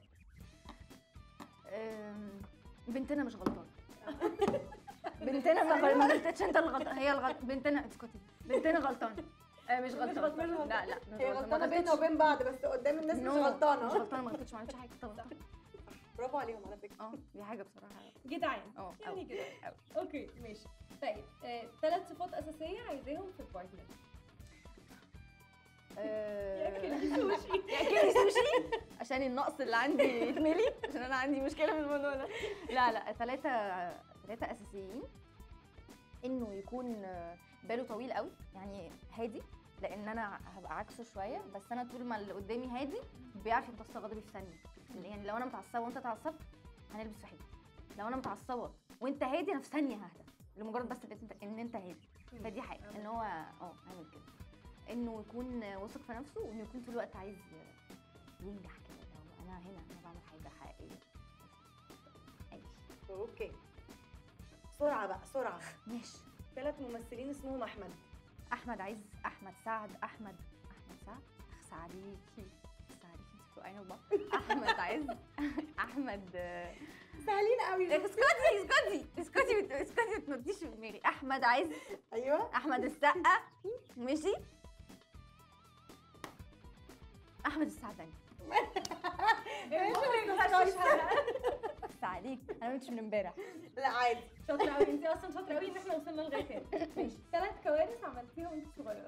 آم، بنتنا مش غلطانة بنتنا ما غل- ما غلطتش انت الغلطان هي الغلط بنتنا اسكتي بنتنا غلطانه آه، مش غلطانه
غلطانة.
لا لا مش
هي
غلطانة.
غلطانه
ما
بيننا
غلطتش.
وبين بعض بس قدام الناس مش
No، مش
غلطانه
غلطانه ما غلطتش ما عملتش حاجه طب غلطانة.
برافو عليهم على فكره
اه دي حاجه بصراحه
جدعان
اه
يعني
أوي.
كده
أوي.
اوكي ماشي طيب ثلاث صفات اساسيه عايزاهم في البارتنر
آه،
ياكل سوشي
ياكل سوشي عشان النقص اللي عندي يتملي عشان انا عندي مشكله في الموضوع ده لا لا ثلاثه ثلاثه اساسيين انه يكون آه، باله طويل قوي يعني هادي لان انا هبقى عكسه شويه بس انا طول ما اللي قدامي هادي بيعرف يمتص غضبي في ثانيه يعني لو انا متعصبه وانت اتعصبت هنلبس في حيطه لو انا متعصبه وانت هادي انا في ثانيه ههدى لمجرد بس ان انت ان انت هادي فدي حاجه ان هو اه عامل كده انه يكون واثق في نفسه وانه يكون طول الوقت عايز ينجح كده لو انا هنا انا بعمل حاجه حقيقيه عيش
اوكي سرعه بقى سرعه
ماشي
ثلاث ممثلين اسمهم احمد
احمد عز احمد سعد احمد احمد سعد اخس عليكي اخس عليكي انت بتوقعيني في بعض احمد عز احمد آه،
سهلين قوي
اسكتي اسكتي اسكتي بت- اسكتي ما تنطيش في دماغي احمد عز
ايوه
احمد السقا ماشي احمد السعداني اخس عليك انا ما كنتش من امبارح
لا عادي
شاطره قوي انت اصلا شاطره قوي ان احنا وصلنا لغايه هنا ماشي ثلاث كوارث عملتيها وانت صغيره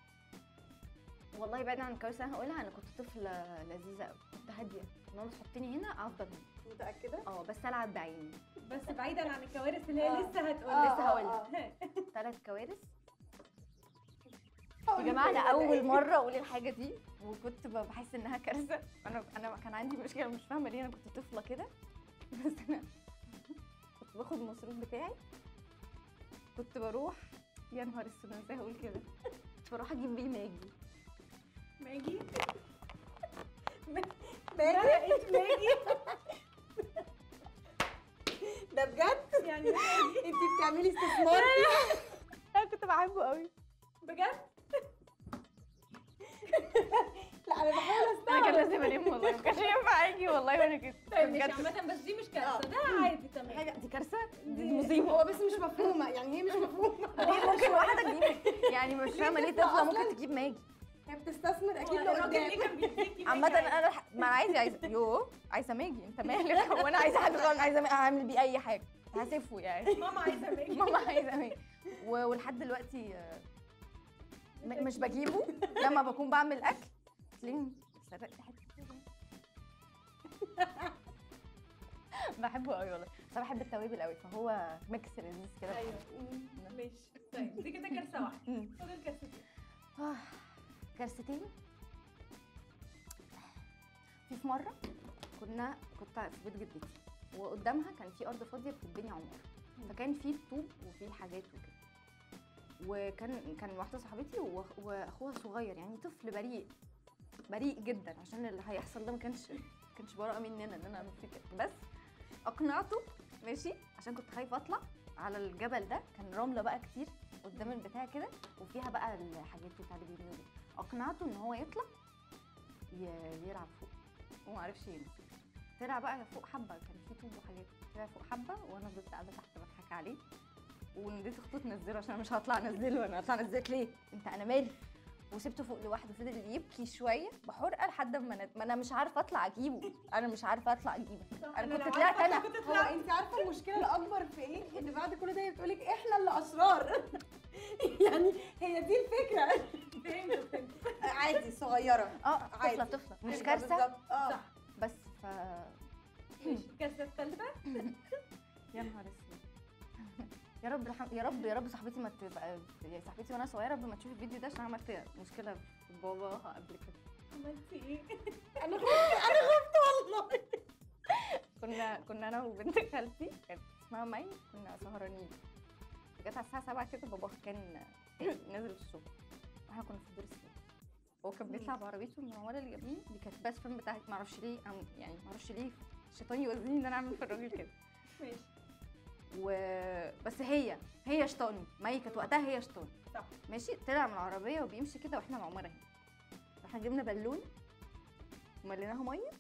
والله بعيد عن الكوارث اللي انا هقولها انا كنت طفله لذيذه قوي كنت هاديه ماما تحطني هنا افضل هنا
متاكده
اه بس العب بعيني
بس بعيدا عن الكوارث اللي هي
آه.
لسه هتقول
آه،
لسه هقول
آه،
ثلاث كوارث
آه.
يا جماعه انا اول مره اقول الحاجه دي وكنت ب- بحس انها كارثه انا انا كان عندي مشكله مش فاهمه ليه انا كنت طفله كده بس انا كنت باخد المصروف بتاعي كنت بروح يا نهار اسود انا ازاي هقول كده كنت بروح اجيب بيه ماجي
ماجي
ماجي
بدأت ماجي
ده بجد
يعني
انت تعملي استثمار
انا كنت بحبه قوي
بجد
لا انا بحاول
انا كان
استوعب
لازم انام والله ما كانش ينفع اجي والله وانا كده
طيب مش
بجد.
عامة بس دي مش
آه.
كارثة ده عادي تمام
حاجه
دي كارثه دي
دي
مصيبه
هو بس مش مفهومه يعني هي مش مفهومه
ليه ممكن واحده تجيب يعني مش فاهمه ليه طفله ممكن
أصلاً؟
تجيب ماجي
هي بتستثمر اكيد
هو الراجل
لقدام
ليه كان بيديكي
عامة
ميجا؟
انا الح- ما انا عايزه عايزه يو عايزه ماجي انت مالك هو انا عايزه حاجه غلط عايزه ماجي اعمل بيه اي حاجه هسفه يعني
ماما عايزة ميجا
ماما عايزه ماجي و- ولحد دلوقتي آه، م- مش بجيبه لما بكون بعمل اكل تلاقيني سرقت حته كده. بحبه قوي والله بس انا بحب التوابل قوي فهو ميكس لذيذ كده
ايوه ماشي طيب دي كده كارثة واحدة
مم.
فاضل كارثتين
آه، كارثتين في في مره كنا كنت في بيت جدتي وقدامها كان في ارض فاضيه بتتبني عماره فكان في طوب وفي حاجات وكده وكان كان واحده صاحبتي وأخ- واخوها صغير يعني طفل بريء بريء جدا عشان اللي هيحصل ده ما كانش ما كانش براءه مننا ان انا اعمل فيه كده بس اقنعته ماشي عشان كنت خايفه اطلع على الجبل ده كان رمله بقى كتير قدام البتاع كده وفيها بقى الحاجات بتاع اللي بيبنوا دي اقنعته ان هو يطلع ي- يلعب فوق هو ما عرفش ينزل طلع بقى فوق حبه كان في طوب وحاجات طلع فوق حبه وانا فضلت قاعده تحت بضحك عليه ونديت اخته تنزله عشان انا مش هطلع انزله انا هطلع انزلك ليه انت انا مالي وسبته فوق لوحده فضل يبكي شويه بحرقه لحد ما انا ما انا مش عارفه اطلع اجيبه انا مش عارفه اطلع اجيبه
صح،
انا
لو
كنت
عارفة
طلعت انا
كنت
هو
طلعت
انت عارفه المشكله الاكبر في ايه؟ ان بعد كل ده هي بتقولك احنا اللي اشرار يعني هي دي الفكره
فهمت فهمت
عادي صغيره
اه
عادي.
طفله طفله مش
أيوة
كارثه
بالظبط. اه
صح
بس ف
ماشي الكارثة الثالثة
يا نهار اسود يا رب الحم... يا رب يا رب صاحبتي ما تبقى يعني صاحبتي وانا صغيره قبل ما تشوف الفيديو ده عشان عملت مشكله في باباها قبل كده
عملتي ايه؟
انا خفت انا خفت والله
كنا كنا انا وبنت خالتي كانت اسمها مي كنا سهرانين جت على الساعه 7 كده باباها كان نازل الشغل واحنا كنا في الدور السابع هو كان بيطلع بعربيته المنوره اللي جنبي دي كانت بس فان بتاعت معرفش ليه أم- يعني معرفش ليه الشيطان يوزيني ان انا اعمل في الراجل كده
ماشي
و بس هي هي شطاني مي كانت وقتها هي شطاني
صح
ماشي طلع من العربيه وبيمشي كده واحنا العماره اهي احنا جبنا بالونه ومليناها ميه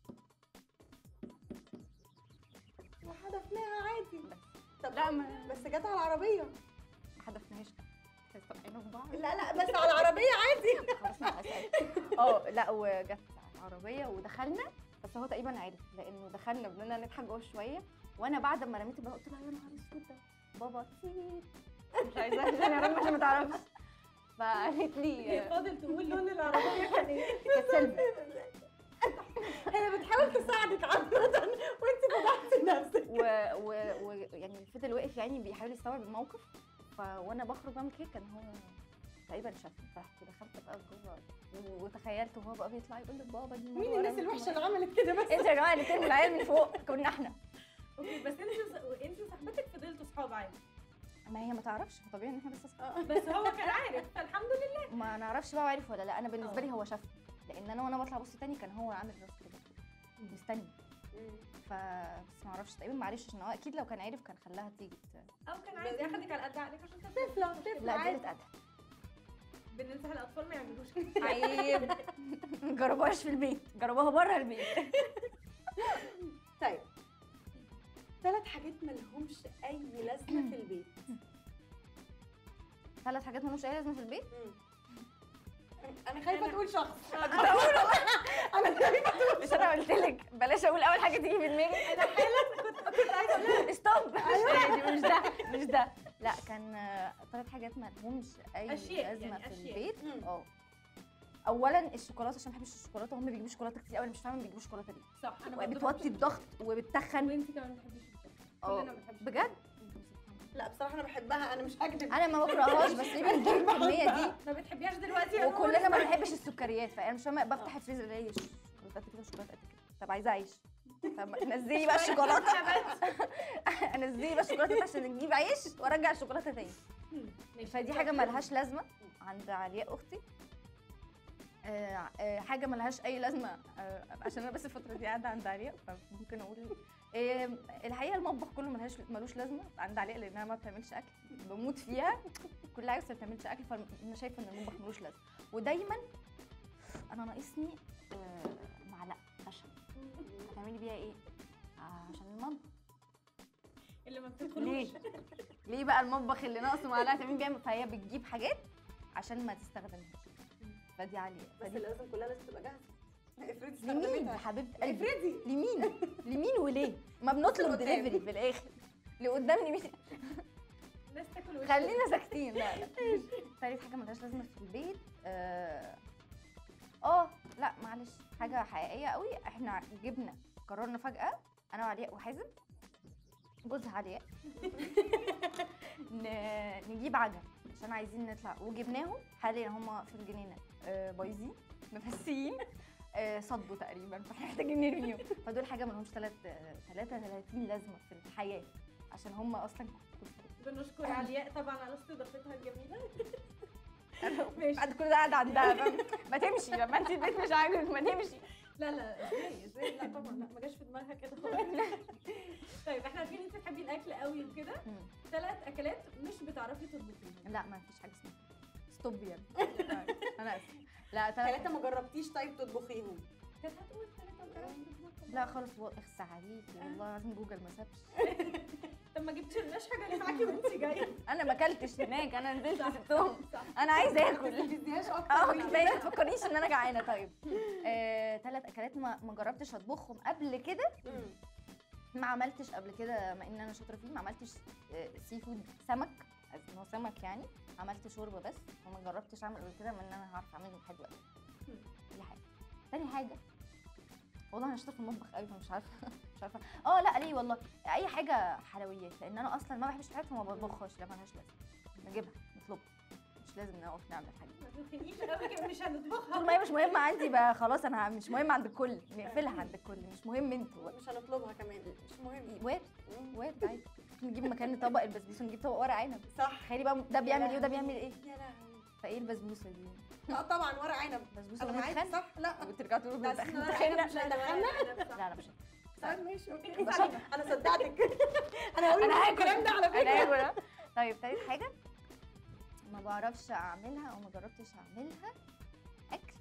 وحدفناها عادي
بس
طب
لا ما
بس جت على العربيه
حدفناهاش بس طبقنا في بعض
لا لا بس على العربيه عادي
خلاص مش هسأل. اه لا وجت على العربيه ودخلنا بس هو تقريبا عرف لانه دخلنا بدنا نضحك جوه شويه وانا بعد ما رميت البلاء قلت لها يا نهار اسود ده بابا تيت مش عايزاها عشان يا رب عشان ما تعرفش فقالت لي
هي فاضل تقول لون العربية كان ايه؟
كانت سلبي
هي بتحاول تساعدك عامه وانت فضحتي نفسك
و... و... و... يعني فضل واقف يعني بيحاول يستوعب الموقف ف... وانا بخرج بعمل كده كان هو تقريبا شافني فرحت دخلت بقى جوه و- وتخيلت وهو بقى بيطلع يقول لي بابا دي
مين الناس الوحشه اللي عملت كده بس
انت يا جماعه اللي بترموا العيال من فوق كنا احنا
اوكي بس انت انت وصاحبتك فضلتوا صحاب عادي
ما هي ما تعرفش طبيعي ان احنا بس أصحاب.
بس هو كان عارف فالحمد لله
ما نعرفش بقى عارف ولا لا انا بالنسبه
اه.
لي هو شافني لان انا وانا بطلع بص تاني كان هو عامل راس كده مستني ف بس ما اعرفش تقريبا ما عرفش عشان هو اكيد لو كان عارف كان خلاها تيجي ت-
او كان عايز ياخدك على قد عقلك عشان تبقى
طفله طفله
لا دي
عادي
اتقتل
بننصح الاطفال ما يعملوش كده
عيب جربوهاش في البيت جربوها بره البيت
طيب ثلاث حاجات مالهمش اي لازمه في البيت
ثلاث حاجات ملوش اي لازمه في البيت
انا خايفه
أنا-
تقول شخص
انا مش انا قلت لك بلاش اقول اول حاجه تيجي في دماغي انا حالا كنت كنت عايزه اقول ستوب مش مش ده مش ده لا كان ثلاث حاجات ما لهمش اي
أشياء،
لازمه
يعني
في
أشياء.
مم.
البيت اه اولا الشوكولاته عشان ما بحبش الشوكولاته هم بيجيبوا شوكولاته كتير قوي انا مش فاهمه بيجيبوا شوكولاته ليه
صح انا برضه
بتوطي
بحب-
الضغط وبتخن
وانت كمان ما بتحبيش الشوكولاتة.
اه
كلنا ما بنحبش
بجد
لا بصراحه انا بحبها انا مش هكذب
انا ما بكرههاش بس ليه بنجيب الكميه دي
ما بتحبيهاش دلوقتي يا نور؟
وكلنا ما بنحبش السكريات فانا مش فاهمه بفتح الفريزر الاقي شوكولاته قد كده وشوكولاته قد كده طب عايزه اعيش طب نزلي بقى الشوكولاته انزلي بقى الشوكولاته عشان نجيب عيش وارجع الشوكولاته تاني
ماشي.
فدي حاجه ملهاش لازمه عند علياء اختي آه، آه، حاجه ملهاش اي لازمه آه، عشان انا بس الفتره دي قاعده عند علياء فممكن اقول إيه الحقيقه المطبخ كله ملهاش ملوش لازمه عند علاء لانها ما بتعملش اكل بموت فيها كل حاجه بس ما بتعملش اكل فانا شايفه ان المطبخ ملوش لازمه ودايما انا ناقصني آه، معلقه خشب هتعملي بيها ايه آه، عشان المطبخ
اللي ما بتدخلوش
ليه ليه بقى المطبخ اللي ناقصه معلقه تعملي بيها فهي بتجيب حاجات عشان ما تستخدمهاش فدي عاليه
بس
فدي
لازم كلها لازم تبقى جاهزه افرضي
لمين
استخدمتها
حبيبه قلبي
افرضي
لمين لمين وليه ما بنطلب
قدام.
دليفري في الاخر اللي قدام لمين
الناس تاكل وش
خلينا ساكتين لا لا تالت حاجه ملهاش لازمه في البيت اه آه، لا معلش حاجه حقيقيه قوي احنا جبنا قررنا فجاه انا وعلياء وحازم جوز علياء ن- نجيب عجل عشان عايزين نطلع وجبناهم حاليا هم في الجنينه آه، بايظين مفسيين آه، صدوا تقريبا فاحنا محتاجين نرميهم فدول حاجه ملهمش تلات 33 لازمه في الحياه عشان هم اصلا
بنشكر علياء طبعا على استضافتها الجميله
أنا
ماشي.
بعد كل ده قاعده عندها فاهم؟ ما تمشي لما انت البيت مش عاجبك ما تمشي
لا لا ازاي ازاي لا طبعا لا ما جاش في دماغها كده خالص طيب احنا عارفين انت بتحبي الاكل قوي وكده ثلاث اكلات مش بتعرفي تطبخيهم
لا ما فيش حاجه اسمها ستوب يعني انا اسف لا
ثلاثه
ثلاثة
ما جربتيش طيب تطبخيهم
كانت هتقول ثلاثه وثلاثه
لا خالص هو اخس عليكي والله العظيم جوجل ما سابش
طب ما جبتش لناش حاجه اللي معاكي وانت جايه
انا ما اكلتش هناك انا نزلت
صح.
سبتهم
صح
انا عايزه اكل
ما تديهاش اكتر
اه
من
كفايه ما تفكرنيش ان انا جعانه طيب ثلاث اكلات ما ما جربتش اطبخهم قبل كده
مم.
ما عملتش قبل كده مع ان انا شاطره فيه ما عملتش آه، سي فود سمك إن هو سمك يعني عملت شوربه بس وما جربتش اعمل قبل كده من ان انا هعرف اعمله حلو قوي دي حاجه تاني حاجه والله انا شاطره في المطبخ قوي فمش عارفه مش عارفه اه لا ليه والله اي حاجه حلويات لان انا اصلا ما بحبش الحاجات فما بطبخهاش لا مالهاش لازمه نجيبها نطلبها مش لازم نقف نعمل حاجه
ما تتخنقيش قوي كده مش هنطبخها
طول ما هي مش مهمه عندي بقى خلاص انا مش مهم عند الكل نقفلها عند الكل مش مهم انتوا بقى
مش هنطلبها كمان مش مهم
وارد
مم.
وارد عادي نجيب مكان طبق البسبوسه نجيب طبق ورق عنب
صح
تخيلي بقى ده بيعمل ايه وده
لهوي.
بيعمل ايه
يا لهوي
فايه البسبوسه دي
اه طبعا ورق عنب
بسبوسه
انا معاكي
ونتخن
صح لا
وترجعوا تقولوا
لا،
بنتخن
أصل أنا
تخنا
مش هندخلنا
لا لا مش
طيب ماشي اوكي
بس
صح. انا صدقتك انا هقول
انا
لك
هاكل
الكلام ده على
انا
فكره
هاكل آه. طيب تالت حاجه ما بعرفش اعملها او ما جربتش اعملها اكل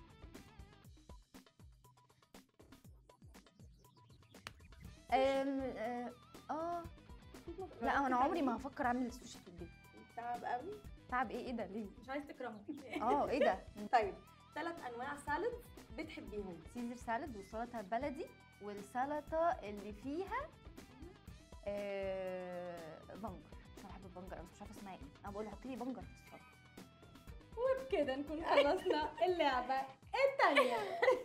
أم، اه آه، لا انا عمري ما هفكر اعمل السوشي في البيت
تعب قوي
تعب ايه ايه ده ليه
مش عايز تكرهه
اه ايه ده
طيب ثلاث انواع سالد بتحبيهم
سيزر سالاد والسلطه البلدي والسلطه اللي فيها آه بنجر مش بحب البنجر أوي، بس مش عارفه اسمها ايه انا بقول حطي لي بنجر في السلطه
وبكده نكون خلصنا اللعبه الثانيه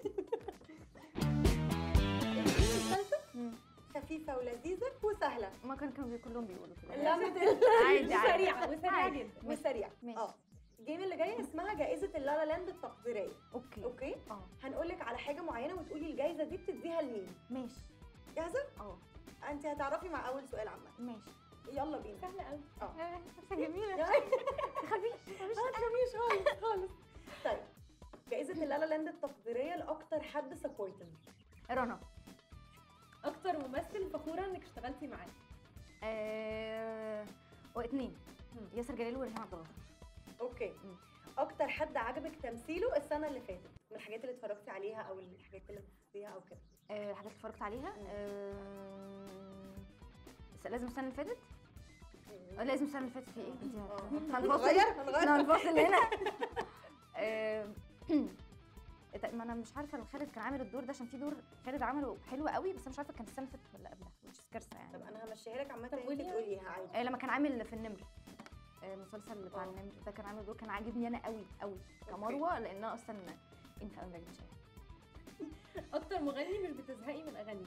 مم.
خفيفه ولذيذه وسهله
ما كان كانوا كلهم بيقولوا كده
لا ما
عادي عادي
وسريعه وسريعه
عادي.
جدا
وسريع
ماشي.
اه الجيم اللي جاي اسمها جائزه اللالا لاند التقديريه
اوكي
اوكي
اه
هنقول لك على حاجه معينه وتقولي الجائزه دي بتديها لمين
ماشي
جاهزه
اه
انت هتعرفي مع اول سؤال عامه
ماشي
يلا بينا
سهله قوي
اه
جميله
ما تخافيش خالص خالص طيب جائزه اللالا لاند التقديريه لاكتر حد سبورتنج
رنا
اكتر ممثل فخوره انك اشتغلتي معاه
آه... واثنين ياسر جلال وريهام عبد الله
اوكي
مم.
اكتر حد عجبك تمثيله السنه اللي فاتت من الحاجات اللي اتفرجتي عليها او الحاجات اللي شفتيها او كده
آه، الحاجات اللي اتفرجت عليها
مم.
آه... بس لازم السنه اللي فاتت آه، لازم السنه اللي فاتت في ايه انت
آه.
هنفاصل
هنغير
احنا
هنغير
هنفاصل هنا آه، طيب، ما انا مش عارفه لو خالد كان عامل الدور ده عشان في دور خالد عمله حلو قوي بس انا مش عارفه كان السنه اللي فاتت ولا قبلها which is كارثه يعني
طب انا همشيها لك عامه
طب
انت
قوليها.
تقوليها عادي
آه، لما كان عامل في النمر آه، المسلسل بتاع
آه.
النمر ده كان عامل دور كان عاجبني انا قوي قوي كمروه لان انا اصلا انت قوي مش
اكتر مغني مش بتزهقي من اغانيه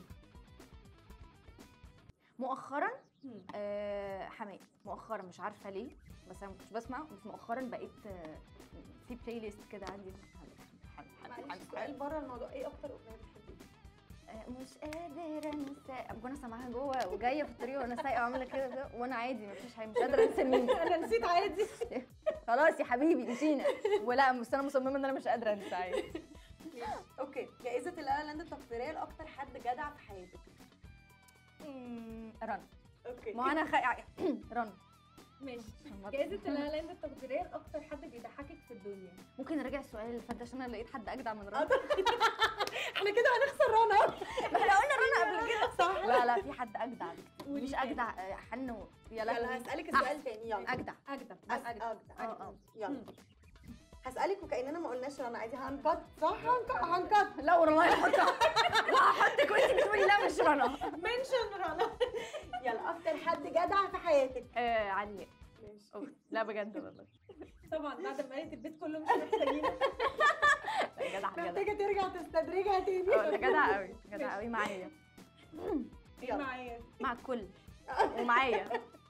مؤخرا آه، حماقي مؤخرا مش عارفه ليه بس انا ما كنتش بسمع بس مؤخرا بقيت آه، في بلاي ليست كده عندي
معلش سؤال بره الموضوع ايه اكتر اغنيه بتحبيها
آه، مش قادره انسى ابقى انا سامعاها جوه وجايه في الطريق وانا سايقه وعامله كده كده، وانا عادي مفيش حاجه مش قادره انسى مين
انا نسيت عادي
خلاص يا حبيبي نسينا ولا بس انا مصممه ان انا مش قادره انسى عادي
اوكي جائزه اللالا لاند التقديريه لاكتر حد جدع في حياتك
مم، رنا
اوكي
ما هو انا خ... رنا
ماشي جائزة اللا لاند التقديرية لأكتر حد بيضحكك في الدنيا
ممكن نراجع السؤال اللي فات ده عشان انا لقيت حد اجدع من رنا
احنا كده هنخسر رنا
ما احنا قلنا رنا قبل كده
صح
لا لا في حد اجدع بكتير.
قولي
مش
تاني.
اجدع آه، حن و- يا
يلا
لهوي
هسألك السؤال تاني يلا
اجدع
أجدع
بس
أجدع
أجدع
اه اه
يلا هسألك وكأننا ما قلناش رنا عايزة هنكت صح هنكت هنكت
لا والله هحطها لا هحطك وانت بتقولي لا مش رنا
منشن رنا
يلا أكتر حد جدع في حياتك
آه علياء
ماشي
أوف، لا بجد والله
طبعا بعد ما قالت البيت كله مش محتاجين
لا، جدع جدع
محتاجة ترجع تستدرجها تاني
اه ده جدع قوي جدع قوي معايا
يلا.
معايا
مع الكل ومعايا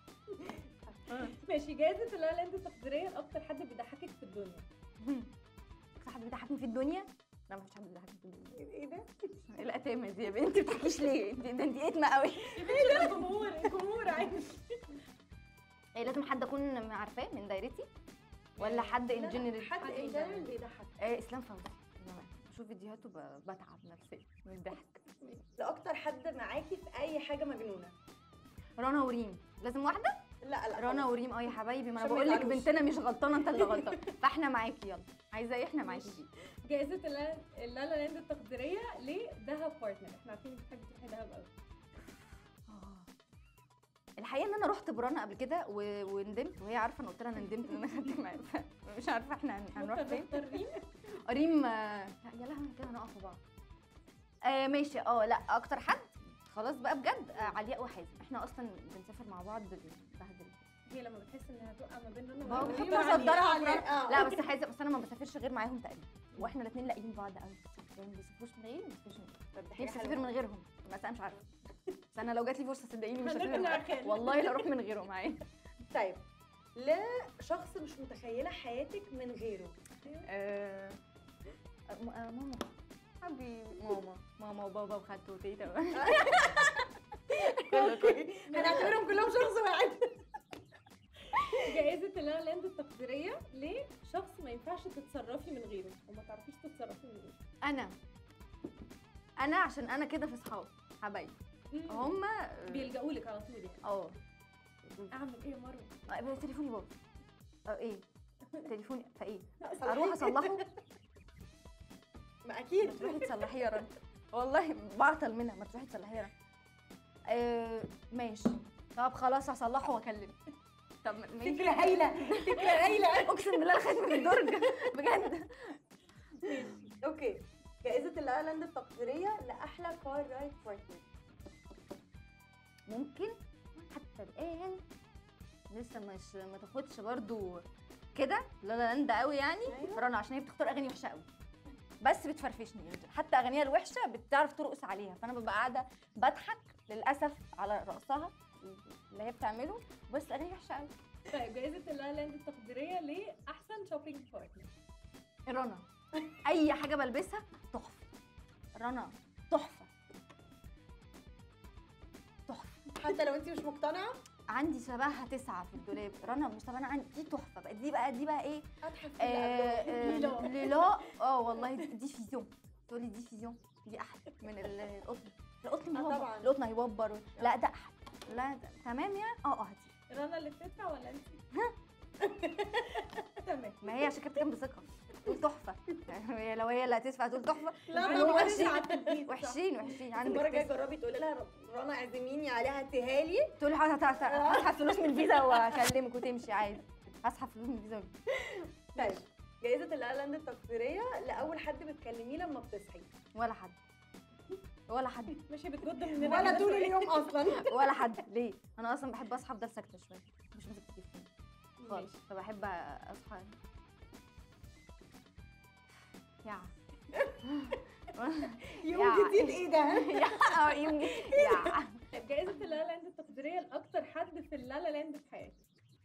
ماشي جائزة اللا لاند التقديرية لأكتر حد بيضحكك في الدنيا
في حد بيضحكني في الدنيا لا مفيش حد بيضحكني في الدنيا
ايه ده؟
ايه الاتامه دي يا بنتي ما بتضحكيش ليه انت ده انت اتمه قوي
الجمهور الجمهور عادي
إيه لازم حد اكون عارفاه من دايرتي ولا حد ان جنرال
حد ان جنرال بيضحك
ايه اسلام فوزي زمان بشوف فيديوهاته ب- بتعب نفسيا من الضحك
لأكتر حد معاكي في أي حاجة مجنونة
رنا وريم لازم واحده
لا لا
رنا
خلاص.
وريم اه يا حبايبي ما انا
عشان ما
بقول لك
يزعلوش.
بنتنا مش غلطانه انت اللي غلطان فاحنا معاكي يلا عايزه ايه احنا معاكي دي
جائزة اللا اللا لاند التقديرية لدهب بارتنر احنا عارفين انك بتحبي تروحي دهب قوي
آه. الحقيقه ان انا رحت برانا قبل كده و... وندمت وهي عارفه انا قلت لها انا ندمت ان انا خدت معاها مش عارفه احنا هن- هنروح فين
مضطرين
ريم آه، لا يا لهوي كده هنقف في بعض آه ماشي اه لا اكتر حد خلاص بقى بجد آه علياء وحازم احنا اصلا بنسافر مع بعض بنبهدل
هي لما بتحس انها هتوقع ما بين رنا
بابا
وريم
بحب
عليها.
اصدرها على
آه.
لا بس حازم بس انا ما بسافرش غير معاهم تقريبا واحنا الاثنين لاقيين بعض قوي يعني ما بيسافروش من غيري ما بيسافروش من غيري
طب دي حاجة
نفسي اسافر
حلوة.
من غيرهم بس انا مش عارفه بس انا لو جات لي فرصه صدقيني مش
هنروح
هسافر
نعرفها.
والله لا اروح من غيرهم معايا
طيب لشخص مش متخيلة حياتك من غيره
آه، م- آه، ماما حبيبي ماما ماما وبابا وخالته وتيتا كله كله
هنعتبرهم كلهم شخص واحد
جائزة اللا لاند التقديرية لشخص ما ينفعش تتصرفي من غيره وما تعرفيش تتصرفي من غيره
انا انا عشان انا كده في صحاب حبايبي هم
بيلجأوا لك على طول يعني
اه
اعمل ايه يا مروه؟
آه، تليفوني باظ اه ايه تليفوني فايه
صلحيه.
اروح اصلحه
ما اكيد
تروحي تصلحيه يا رنا والله بعطل منها ما تروحي تصلحيه يا رنا آه ماشي طب خلاص هصلحه واكلمك طب ماشي
فكرة هايلة فكرة هايلة
اقسم بالله خدت من الدرج بجد
اوكي جائزة اللا لاند التقديرية لأحلى كار رايد بارتنر
ممكن حتى الان لسه مش ما تاخدش برضو كده لا لا لاند قوي يعني
أيوة.
رنا عشان هي بتختار اغاني وحشه قوي بس بتفرفشني يعني حتى اغانيها الوحشه بتعرف ترقص عليها فانا ببقى قاعده بضحك للاسف على رقصها اللي هي بتعمله بس اغاني وحشه قوي
طيب جائزة اللا لاند التقديرية لأحسن شوبينج بارتنر
رنا اي حاجه بلبسها تحفه رنا تحفه تحفه
حتى لو انت مش مقتنعة
عندي شبهها تسعة في الدولاب رنا مش طب انا عندي دي تحفه بقى دي بقى دي بقى ايه
أضحك في
آه،
اللي قبله.
آه، ليلا اه والله دي دي فيزيون تقولي دي فيزيون دي احلى من ال- القطن القطن
آه،
مهوبر
طبعاً.
القطن هيوبر و- لا ده احلى لا ده تمام يعني اه اه هاتي
رنا اللي بتدفع ولا انت؟ تمام
ما هي عشان كده بتتكلم بثقه تقول تحفه هي لو هي اللي هتدفع تقول تحفه
لا
هم
طبعاً.
وحشين
صح.
وحشين وحشين
المرة الجاية
عندك
جربي تقولي لها رنا اعزميني عليها هاتيها لي
تقولي حاضر هت- هت- هسحب فلوس من الفيزا واكلمك وتمشي عادي هسحب فلوس من الفيزا وأجي.
طيب جائزة اللا لاند التقديرية لأول حد بتكلميه لما بتصحي
ولا حد ولا حد
ماشي بتجد مننا
ولا
كده
طول
شوية.
اليوم أصلا
ولا حد ليه انا اصلا بحب اصحى افضل ساكته شويه مش ماسك التليفون خالص
ماشي.
فبحب اصحى يا
يوم
يا.
جديد ايه ده؟
يا آه، يوم يا
طيب جائزة اللا لاند التقديرية لأكتر حد في اللا لاند في حياتك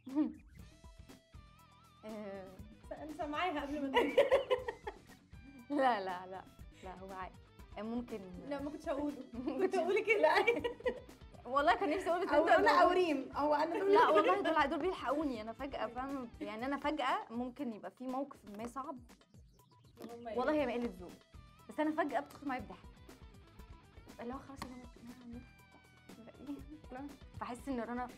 آه،
انا سامعاها قبل ما تقولي
لا لا لا لا هو عادي آه، ممكن
لا ما كنتش هقوله
كنت
كنت هقولي كده
والله كان نفسي اقول بس
او
انت
انا او ريم هو انا دول
لا والله دول دول بيلحقوني انا فجاه فاهمه يعني انا فجاه ممكن يبقى في موقف ما صعب
هم إيه؟
والله هي قله ذوق بس انا فجاه بتدخل معايا بضحك اللي هو خلاص يا جماعه أنا هنضحك. فاحس ان رنا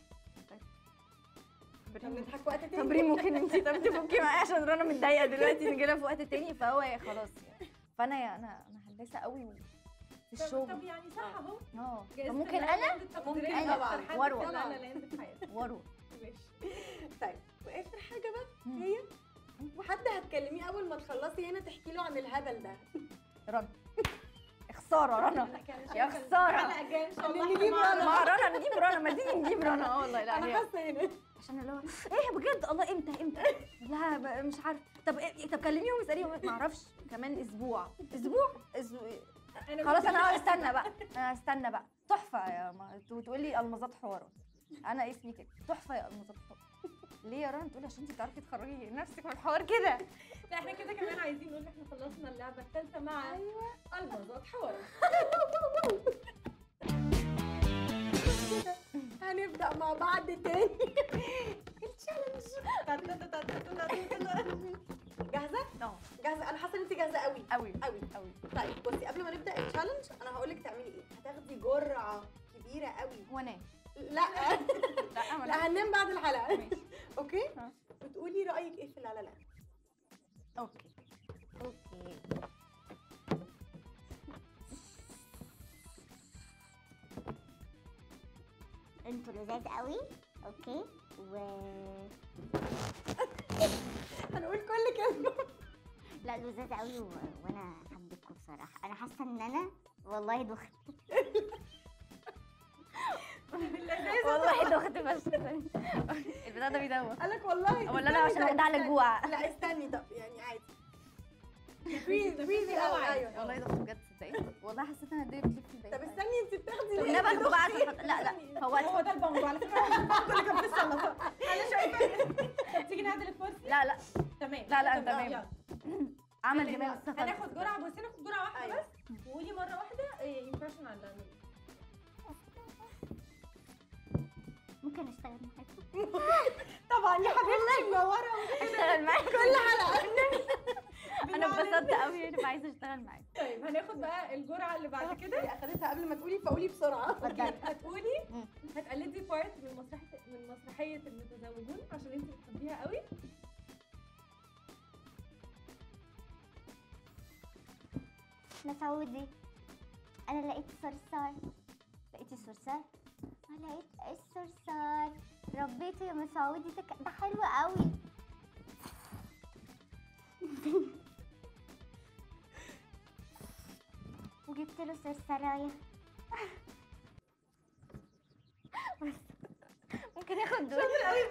طب نضحك وقت تاني
صبري ممكن انت طب تفكي معايا عشان رنا متضايقه دلوقتي نجي لها في وقت تاني فهو يا خلاص يعني فانا يا انا انا هندسه قوي في
طب-
الشغل
طب يعني صح اهو
اه
جايزة
فممكن
اللا
انا
لاند التقديرية
ممكن
أكتر
طبعاً.
حد
وروة.
في لا لا لاند في حياتك
وروه
ماشي
طيب واخر حاجه بقى
مم.
هي وحد هتكلميه اول ما تخلصي هنا تحكي له عن الهبل ده
رنا خساره رنا
أنا كان
يا
شايفة إن
خسارة.
الحلقة الجاية إن شاء الله
نجيب
إحنا
رنا.
ما رنا نجيب رنا ما تيجي نجيب رنا اه والله لا
انا
هي
حاسه هنا
عشان اللي هو ايه بجد الله امتى امتى لا ب- مش عارف طب إيه طب كلميهم اساليهم ما اعرفش كمان اسبوع اسبوع اسبوع
أنا
خلاص
كنت-
انا استنى بقى انا استنى بقى تحفه يا ما تقول لي المظات حوارات انا اسمي كده تحفه يا المظات حوارات ليه يا رنا تقولي عشان انت بتعرفي تخرجي نفسك من الحوار كده
لا احنا كده كمان عايزين نقول احنا خلصنا اللعبة الثالثة مع ايوه المظات حوارات
هنبدا مع بعض تاني جاهزه
اه
جاهزه انا حاسه ان انت جاهزه قوي
قوي
قوي
قوي
طيب بصي قبل ما نبدا التشالنج انا هقول لك تعملي ايه هتاخدي جرعه كبيره قوي
وانا
لا
لا ما
لا هننام بعد الحلقه
ماشي
اوكي
ها.
وتقولي رايك ايه في لا لا لا
اوكي
اوكي انتوا لذاذ قوي اوكي و
هنقول كل كلمه
لا لذاذ قوي و... وانا حبيتكم بصراحه انا حاسه ان انا والله دخت
والله دخت بس البتاع ده بيدوخ
قالك والله
ولا انا
استني
عشان
طب،
واخدة على
استني.
الجوع
لا استني طب يعني عادي بريز بريز الاول ايوه
والله دخت بجد تصدقي والله حسيت ان الدنيا بتلف في
طب
البيت
استني انت بتاخدي
والنبي
ليه؟
انا بعد ما أحط- لا لا
هو
هو
ده البانجو على فكرة هو البانجو اللي كان في السلطة انا شايفة طب تيجي نعدل الكرسي
لا لا
تمام
لا، لا،
طب
تمام.
يلا.
عمل دماغ السفر
هناخد جرعة بصي ناخد جرعة واحدة
أيوة.
بس وقولي مرة واحدة امبريشن عن اللي
ممكن اشتغل معاكم
طبعا يا حبيبتي منوره
اشتغل معاك
كل حلقه
انا اتبسطت قوي يعني عايزه اشتغل معاك
طيب هناخد بقى الجرعة اللي بعد كده
هي اخدتها قبل ما تقولي فقولي بسرعه
اتفضلي
هتقولي
مم.
هتقلدي بارت من مسرحية من مسرحية المتزوجون عشان انت بتحبيها قوي
مسعودي انا لقيت صرصار لقيتي صرصار انا لقيت الصرصار ربيته يا مسعودي ده ك- ده حلو قوي وجبت له صرصرايه
ممكن ياخد دول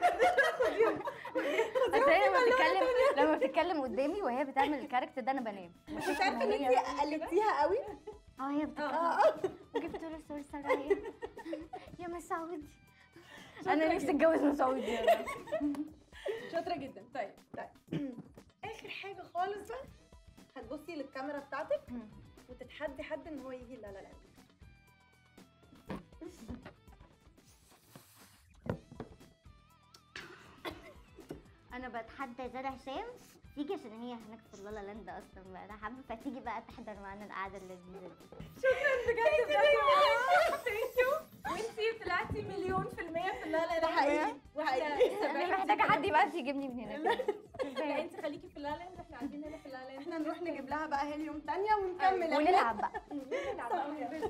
بس هي لما بتتكلم لما بتتكلم قدامي وهي بتعمل الكاركتر ده انا بنام
مش عارفه ان انت قلدتيها قوي
اه هي بتتكلم
اه
وجبت له صرصرايه يا مسعودي
انا نفسي اتجوز من سعودي
شاطرة جدا طيب
اخر حاجه خالص بقى هتبصي للكاميرا بتاعتك وتتحدي حد ان هو يجي لا لا لا
انا بتحدى زاد هشام تيجي عشان هي هناك في اللالا لاند اصلا بقى انا حابه فتيجي بقى تحضر معانا القعده اللذيذه دي
بجد بجد ثانك يو وانتي طلعتي مليون في المية في لا لا
ده حقيقي
واحنا
انا محتاجه حد يبقى يجيبني من هنا
لا انت خليكي في لا لاند احنا قاعدين هنا في لا لاند
احنا نروح نجيب لها بقى هيليوم تانية ونكمل
ونلعب بقى
ونلعب بقى.